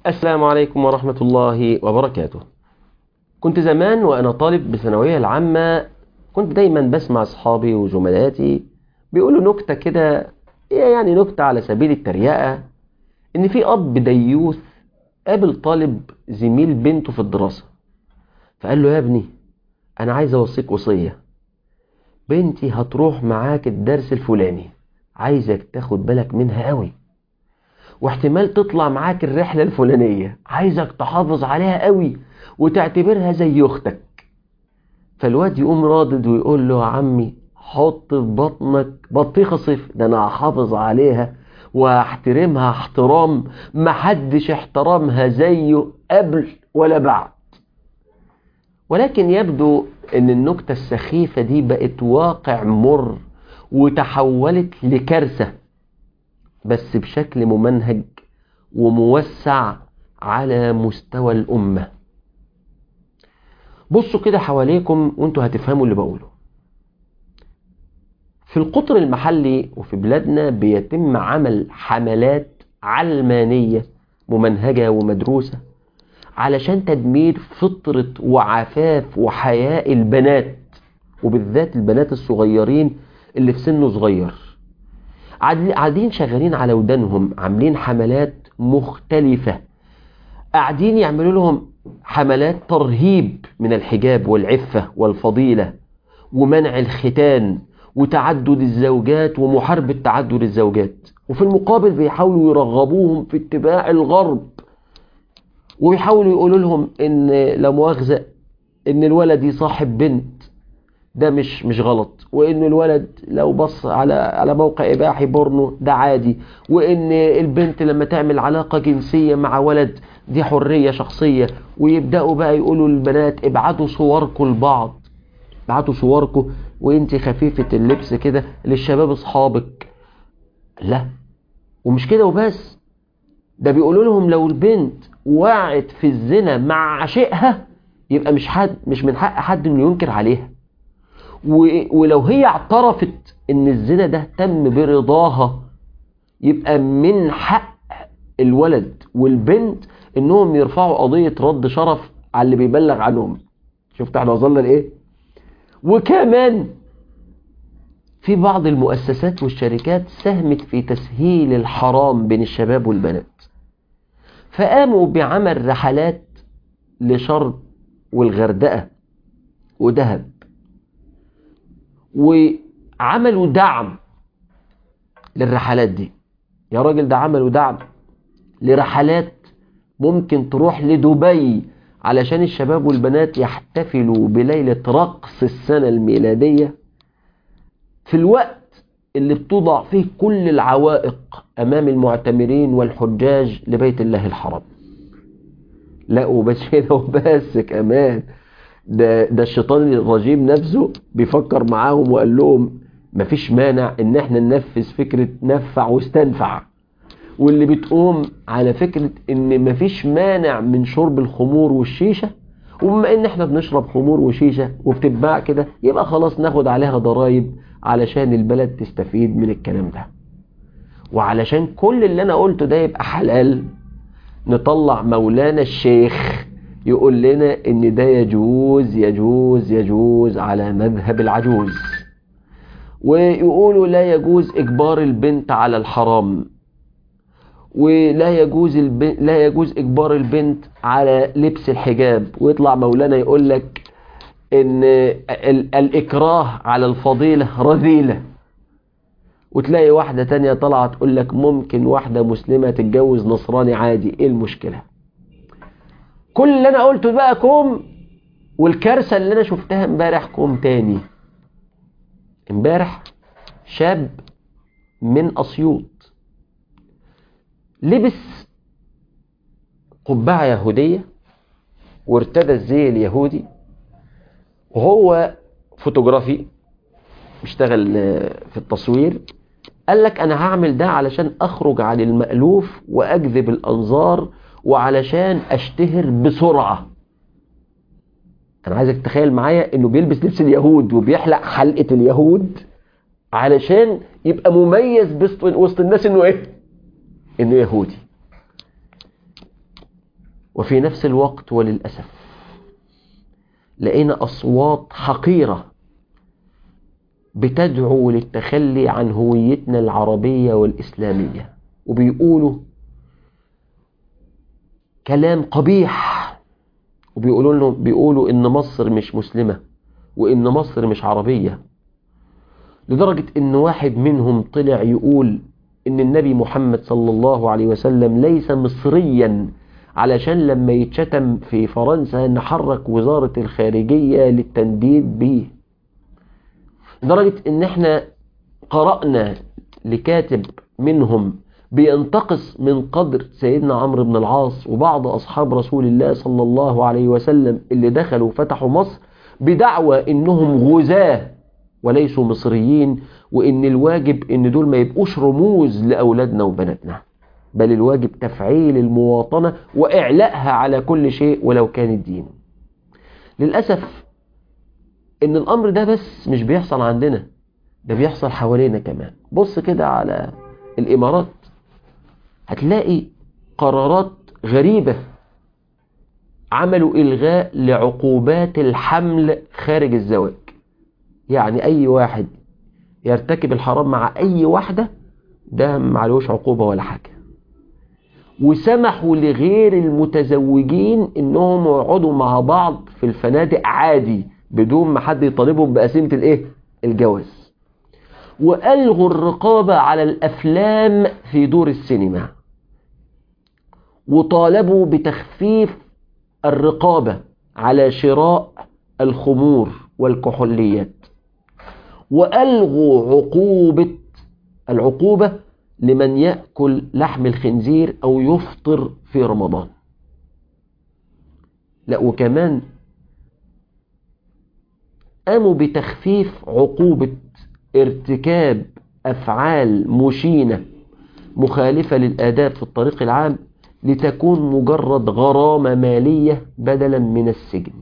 السلام عليكم ورحمة الله وبركاته كنت زمان وأنا طالب بثانوية العامة كنت دايما بسمع أصحابي وزملاتي بيقولوا نكتة كده هي يعني نكتة على سبيل التريقة إن في أب ديوث قابل طالب زميل بنته في الدراسة فقال له يا ابني أنا عايز أوصيك وصية بنتي هتروح معاك الدرس الفلاني عايزك تاخد بالك منها قوي واحتمال تطلع معاك الرحلة الفلانية عايزك تحافظ عليها قوي وتعتبرها زي اختك فالواد يقوم رادد ويقول له يا عمي حط في بطنك بطيخة صفر ده انا هحافظ عليها واحترمها احترام محدش احترمها زيه قبل ولا بعد ولكن يبدو ان النكتة السخيفة دي بقت واقع مر وتحولت لكارثة بس بشكل ممنهج وموسع على مستوى الأمة بصوا كده حواليكم وانتوا هتفهموا اللي بقوله في القطر المحلي وفي بلادنا بيتم عمل حملات علمانية ممنهجة ومدروسة علشان تدمير فطرة وعفاف وحياء البنات وبالذات البنات الصغيرين اللي في سن صغير قاعدين شغالين على ودانهم عاملين حملات مختلفة قاعدين يعملوا لهم حملات ترهيب من الحجاب والعفة والفضيلة ومنع الختان وتعدد الزوجات ومحاربة تعدد الزوجات وفي المقابل بيحاولوا يرغبوهم في اتباع الغرب وبيحاولوا يقولوا لهم ان لا مؤاخذة ان الولد يصاحب بنت ده مش مش غلط وان الولد لو بص على على موقع اباحي بورنو ده عادي وان البنت لما تعمل علاقه جنسيه مع ولد دي حريه شخصيه ويبداوا بقى يقولوا للبنات ابعتوا صوركم لبعض ابعتوا صوركم وانت خفيفه اللبس كده للشباب اصحابك لا ومش كده وبس ده بيقولوا لهم لو البنت وقعت في الزنا مع عشقها يبقى مش حد مش من حق حد انه ينكر عليها ولو هي اعترفت ان الزنا ده تم برضاها يبقى من حق الولد والبنت انهم يرفعوا قضية رد شرف على اللي بيبلغ عنهم شفت احنا وصلنا لايه وكمان في بعض المؤسسات والشركات ساهمت في تسهيل الحرام بين الشباب والبنات فقاموا بعمل رحلات لشرم والغردقة ودهب وعملوا دعم للرحلات دي يا راجل ده عملوا دعم لرحلات ممكن تروح لدبي علشان الشباب والبنات يحتفلوا بليلة رقص السنة الميلادية في الوقت اللي بتوضع فيه كل العوائق أمام المعتمرين والحجاج لبيت الله الحرام لا وبس كده وبس كمان ده ده الشيطان الرجيم نفسه بيفكر معاهم وقال لهم مفيش مانع ان احنا ننفذ فكرة نفع واستنفع واللي بتقوم على فكرة ان مفيش مانع من شرب الخمور والشيشة وبما ان احنا بنشرب خمور وشيشة وبتتباع كده يبقى خلاص ناخد عليها ضرائب علشان البلد تستفيد من الكلام ده وعلشان كل اللي انا قلته ده يبقى حلال نطلع مولانا الشيخ يقول لنا ان ده يجوز يجوز يجوز على مذهب العجوز ويقولوا لا يجوز اجبار البنت على الحرام ولا يجوز الب... لا يجوز اجبار البنت على لبس الحجاب ويطلع مولانا يقول لك ان ال... الاكراه على الفضيله رذيله وتلاقي واحده تانية طالعه تقول لك ممكن واحده مسلمه تتجوز نصراني عادي ايه المشكله كل اللي انا قلته بقى كوم والكارثه اللي انا شفتها امبارح كوم تاني امبارح شاب من اسيوط لبس قبعه يهوديه وارتدى الزي اليهودي وهو فوتوغرافي بيشتغل في التصوير قال لك انا هعمل ده علشان اخرج عن المألوف واجذب الانظار وعلشان اشتهر بسرعة انا عايزك تتخيل معايا انه بيلبس لبس اليهود وبيحلق حلقة اليهود علشان يبقى مميز وسط الناس انه ايه انه يهودي وفي نفس الوقت وللأسف لقينا أصوات حقيرة بتدعو للتخلي عن هويتنا العربية والإسلامية وبيقولوا كلام قبيح وبيقولوا له بيقولوا إن مصر مش مسلمة وإن مصر مش عربية لدرجة إن واحد منهم طلع يقول إن النبي محمد صلى الله عليه وسلم ليس مصريا علشان لما يتشتم في فرنسا نحرك وزارة الخارجية للتنديد به لدرجة إن إحنا قرأنا لكاتب منهم بينتقص من قدر سيدنا عمرو بن العاص وبعض أصحاب رسول الله صلى الله عليه وسلم اللي دخلوا وفتحوا مصر بدعوى إنهم غزاة وليسوا مصريين وإن الواجب إن دول ما يبقوش رموز لأولادنا وبناتنا بل الواجب تفعيل المواطنة وإعلاءها على كل شيء ولو كان الدين للأسف إن الأمر ده بس مش بيحصل عندنا ده بيحصل حوالينا كمان بص كده على الإمارات هتلاقي قرارات غريبة عملوا إلغاء لعقوبات الحمل خارج الزواج يعني أي واحد يرتكب الحرام مع أي واحدة ده معلوش عقوبة ولا حاجة وسمحوا لغير المتزوجين انهم يقعدوا مع بعض في الفنادق عادي بدون ما حد يطالبهم بقسيمة الايه الجواز والغوا الرقابة على الافلام في دور السينما وطالبوا بتخفيف الرقابة على شراء الخمور والكحوليات وألغوا عقوبة العقوبة لمن يأكل لحم الخنزير أو يفطر في رمضان لا وكمان قاموا بتخفيف عقوبة ارتكاب أفعال مشينة مخالفة للآداب في الطريق العام لتكون مجرد غرامة مالية بدلا من السجن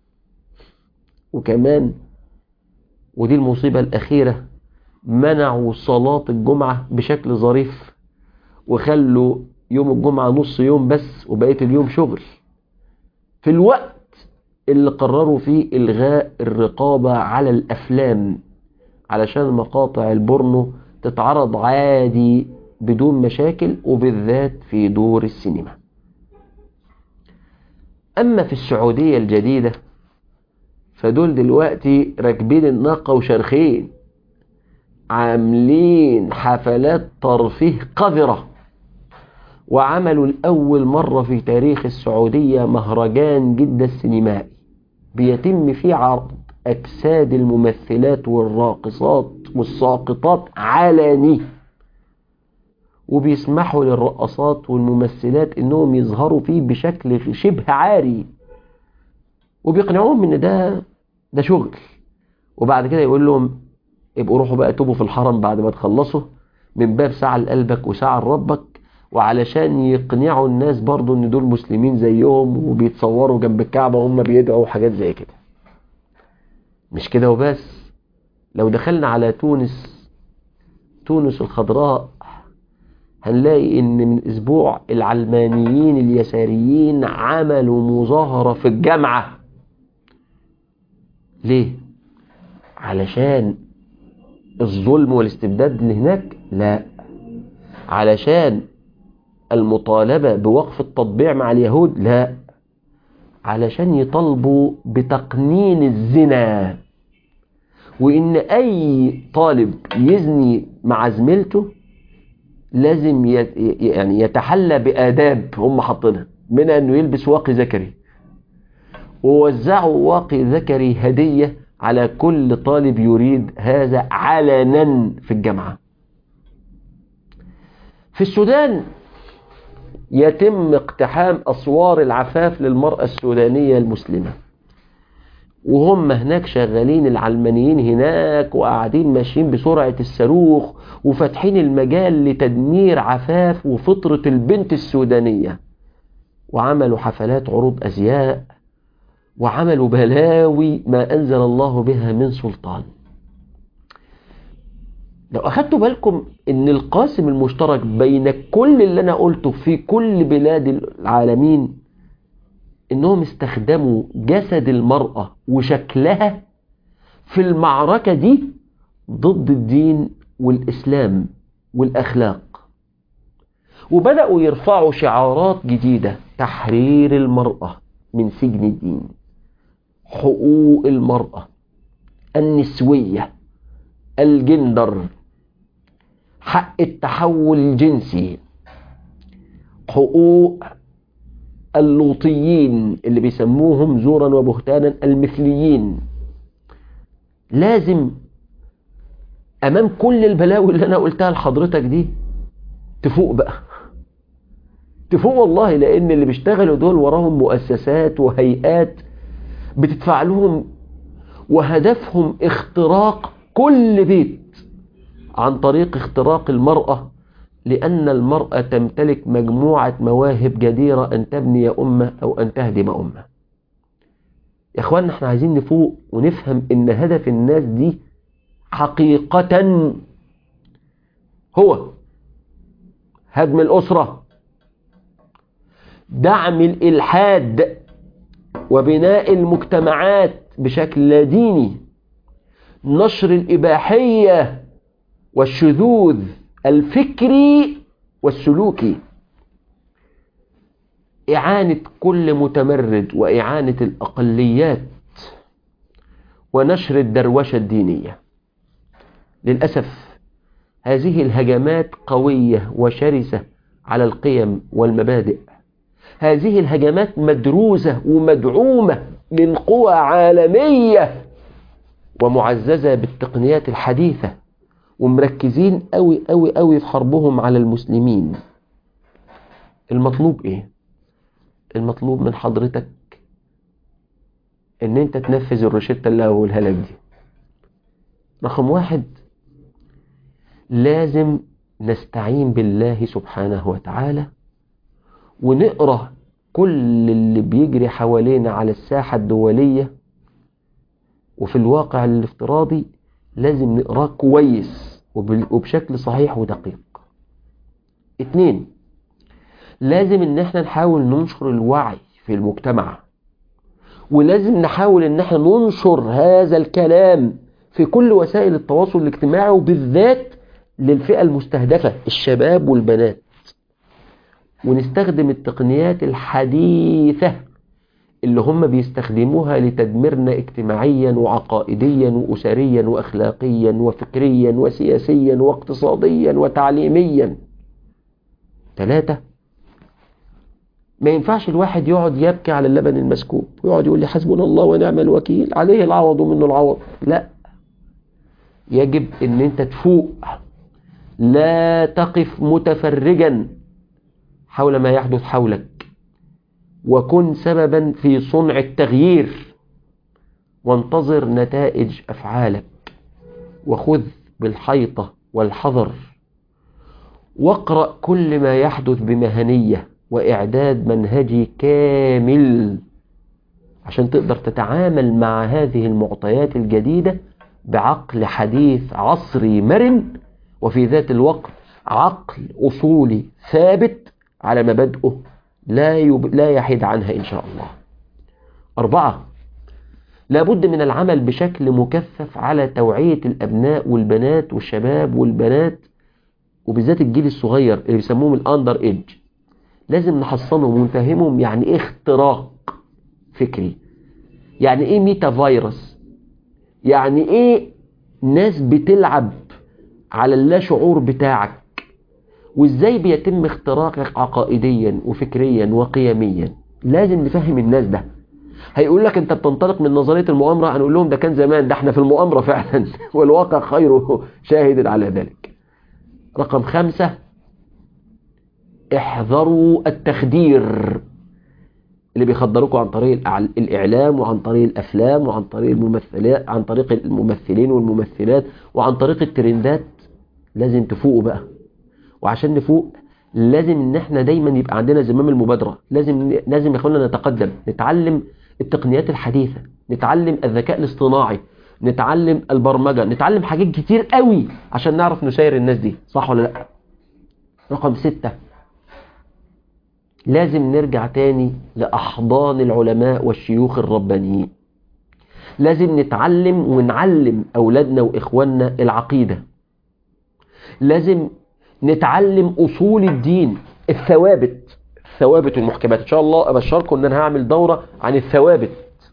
وكمان ودي المصيبة الأخيرة منعوا صلاة الجمعة بشكل ظريف وخلوا يوم الجمعة نص يوم بس وبقية اليوم شغل في الوقت اللي قرروا فيه إلغاء الرقابة على الأفلام علشان مقاطع البورنو تتعرض عادي بدون مشاكل وبالذات في دور السينما أما في السعودية الجديدة فدول دلوقتي راكبين الناقة وشرخين عاملين حفلات ترفيه قذرة وعملوا لأول مرة في تاريخ السعودية مهرجان جدة السينمائي بيتم فيه عرض أجساد الممثلات والراقصات والساقطات علني وبيسمحوا للرقصات والممثلات انهم يظهروا فيه بشكل شبه عاري وبيقنعوهم ان ده ده شغل وبعد كده يقول لهم ابقوا روحوا بقى توبوا في الحرم بعد ما تخلصوا من باب ساعة لقلبك وساعة لربك وعلشان يقنعوا الناس برضو ان دول مسلمين زيهم وبيتصوروا جنب الكعبة وهم بيدعوا حاجات زي كده مش كده وبس لو دخلنا على تونس تونس الخضراء هنلاقي ان من اسبوع العلمانيين اليساريين عملوا مظاهرة في الجامعة ليه علشان الظلم والاستبداد اللي هناك لا علشان المطالبة بوقف التطبيع مع اليهود لا علشان يطالبوا بتقنين الزنا وان اي طالب يزني مع زميلته لازم يعني يتحلى بآداب هم حاطينها منها انه يلبس واقي ذكري ووزعوا واقي ذكري هدية على كل طالب يريد هذا علنا في الجامعة في السودان يتم اقتحام أسوار العفاف للمرأة السودانية المسلمة وهم هناك شغالين العلمانيين هناك وقاعدين ماشيين بسرعة الصاروخ وفاتحين المجال لتدمير عفاف وفطرة البنت السودانية وعملوا حفلات عروض أزياء وعملوا بلاوي ما أنزل الله بها من سلطان لو أخدتوا بالكم أن القاسم المشترك بين كل اللي أنا قلته في كل بلاد العالمين انهم استخدموا جسد المرأة وشكلها في المعركة دي ضد الدين والإسلام والأخلاق وبدأوا يرفعوا شعارات جديدة تحرير المرأة من سجن الدين حقوق المرأة النسوية الجندر حق التحول الجنسي حقوق اللوطيين اللي بيسموهم زورا وبهتانا المثليين لازم امام كل البلاوي اللي انا قلتها لحضرتك دي تفوق بقى تفوق والله لان اللي بيشتغلوا دول وراهم مؤسسات وهيئات بتدفع لهم وهدفهم اختراق كل بيت عن طريق اختراق المرأة لأن المرأة تمتلك مجموعة مواهب جديرة أن تبني أمة أو أن تهدم أمة يا أخوانا احنا عايزين نفوق ونفهم إن هدف الناس دي حقيقة هو هدم الأسرة دعم الإلحاد وبناء المجتمعات بشكل لا ديني نشر الإباحية والشذوذ الفكري والسلوكي إعانة كل متمرد وإعانة الأقليات ونشر الدروشة الدينية للأسف هذه الهجمات قوية وشرسة على القيم والمبادئ هذه الهجمات مدروسة ومدعومة من قوى عالمية ومعززة بالتقنيات الحديثة ومركزين قوي قوي قوي في حربهم على المسلمين المطلوب ايه المطلوب من حضرتك ان انت تنفذ الروشتة اللي هقولها لك دي رقم واحد لازم نستعين بالله سبحانه وتعالى ونقرأ كل اللي بيجري حوالينا على الساحة الدولية وفي الواقع الافتراضي لازم نقراه كويس وبشكل صحيح ودقيق اتنين لازم ان احنا نحاول ننشر الوعي في المجتمع ولازم نحاول ان احنا ننشر هذا الكلام في كل وسائل التواصل الاجتماعي وبالذات للفئة المستهدفة الشباب والبنات ونستخدم التقنيات الحديثة اللي هم بيستخدموها لتدميرنا اجتماعيا وعقائديا وأسريا وأخلاقيا وفكريا وسياسيا واقتصاديا وتعليميا ثلاثة ما ينفعش الواحد يقعد يبكي على اللبن المسكوب ويقعد يقول لي حسبنا الله ونعم الوكيل عليه العوض ومنه العوض لا يجب ان انت تفوق لا تقف متفرجا حول ما يحدث حولك وكن سببا في صنع التغيير وانتظر نتائج أفعالك وخذ بالحيطة والحذر واقرأ كل ما يحدث بمهنية وإعداد منهجي كامل عشان تقدر تتعامل مع هذه المعطيات الجديدة بعقل حديث عصري مرن وفي ذات الوقت عقل أصولي ثابت على مبادئه لا يب... لا يحيد عنها إن شاء الله أربعة لابد من العمل بشكل مكثف على توعية الأبناء والبنات والشباب والبنات وبالذات الجيل الصغير اللي بيسموهم الأندر إيج لازم نحصنهم ونفهمهم يعني إيه اختراق فكري يعني إيه ميتا فيروس يعني إيه ناس بتلعب على اللا شعور بتاعك وازاي بيتم اختراقك عقائديا وفكريا وقيميا لازم نفهم الناس ده هيقول لك انت بتنطلق من نظرية المؤامرة هنقول لهم ده كان زمان ده احنا في المؤامرة فعلا والواقع خيره شاهد على ذلك رقم خمسة احذروا التخدير اللي بيخدروكوا عن طريق الإعلام وعن طريق الأفلام وعن طريق الممثلات عن طريق الممثلين والممثلات وعن طريق الترندات لازم تفوقوا بقى وعشان نفوق لازم ان احنا دايما يبقى عندنا زمام المبادرة لازم لازم يا اخوانا نتقدم نتعلم التقنيات الحديثة نتعلم الذكاء الاصطناعي نتعلم البرمجة نتعلم حاجات كتير قوي عشان نعرف نسير الناس دي صح ولا لا رقم ستة لازم نرجع تاني لأحضان العلماء والشيوخ الربانيين لازم نتعلم ونعلم أولادنا وإخواننا العقيدة لازم نتعلم أصول الدين الثوابت الثوابت والمحكمات إن شاء الله أبشركم أن أنا هعمل دورة عن الثوابت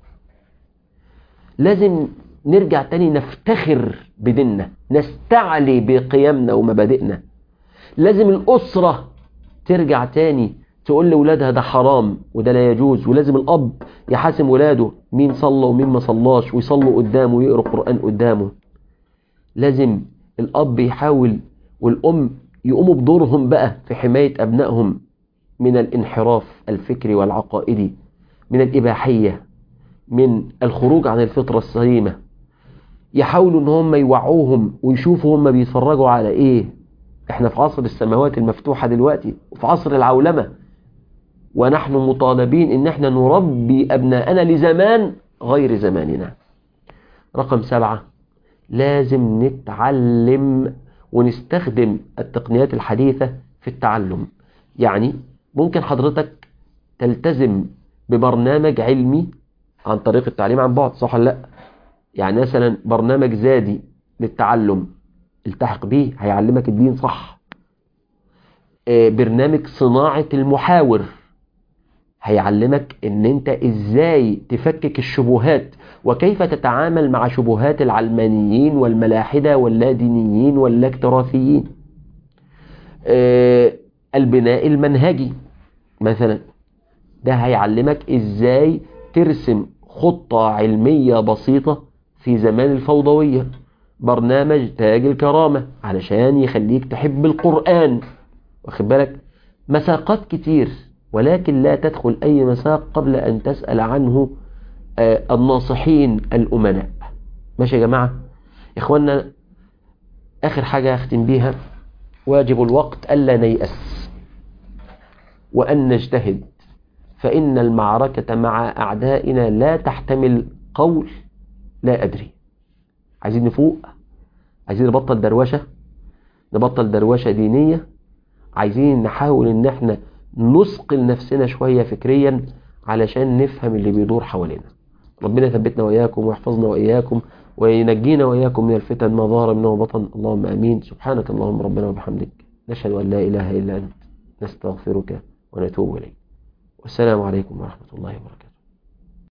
لازم نرجع تاني نفتخر بديننا نستعلي بقيمنا ومبادئنا لازم الأسرة ترجع تاني تقول لأولادها ده حرام وده لا يجوز ولازم الأب يحاسم ولاده مين صلى ومين ما صلاش ويصلوا قدامه ويقرأ قرآن قدامه لازم الأب يحاول والأم يقوموا بدورهم بقى في حماية أبنائهم من الانحراف الفكري والعقائدي من الإباحية من الخروج عن الفطرة السليمة يحاولوا ان هم يوعوهم ويشوفوا هم بيتفرجوا على ايه احنا في عصر السماوات المفتوحة دلوقتي وفي عصر العولمة ونحن مطالبين ان احنا نربي ابناءنا لزمان غير زماننا رقم سبعة لازم نتعلم ونستخدم التقنيات الحديثة في التعلم يعني ممكن حضرتك تلتزم ببرنامج علمي عن طريق التعليم عن بعد صح ولا لا يعني مثلا برنامج زادي للتعلم التحق بيه هيعلمك الدين صح برنامج صناعة المحاور هيعلمك ان انت ازاي تفكك الشبهات وكيف تتعامل مع شبهات العلمانيين والملاحدة واللادينيين واللاكتراثيين البناء المنهجي مثلا ده هيعلمك ازاي ترسم خطة علمية بسيطة في زمان الفوضوية برنامج تاج الكرامة علشان يخليك تحب القرآن واخد بالك مساقات كتير ولكن لا تدخل أي مساق قبل أن تسأل عنه الناصحين الأمناء ماشي يا جماعة إخواننا آخر حاجة أختم بيها واجب الوقت ألا نيأس وأن نجتهد فإن المعركة مع أعدائنا لا تحتمل قول لا أدري عايزين نفوق عايزين نبطل دروشة نبطل دروشة دينية عايزين نحاول ان احنا نثقل نفسنا شوية فكريا علشان نفهم اللي بيدور حوالينا ربنا يثبتنا وإياكم ويحفظنا وإياكم وينجينا وإياكم من الفتن ما ظهر منه وبطن اللهم أمين سبحانك اللهم ربنا وبحمدك نشهد أن لا إله إلا أنت نستغفرك ونتوب إليك والسلام عليكم ورحمة الله وبركاته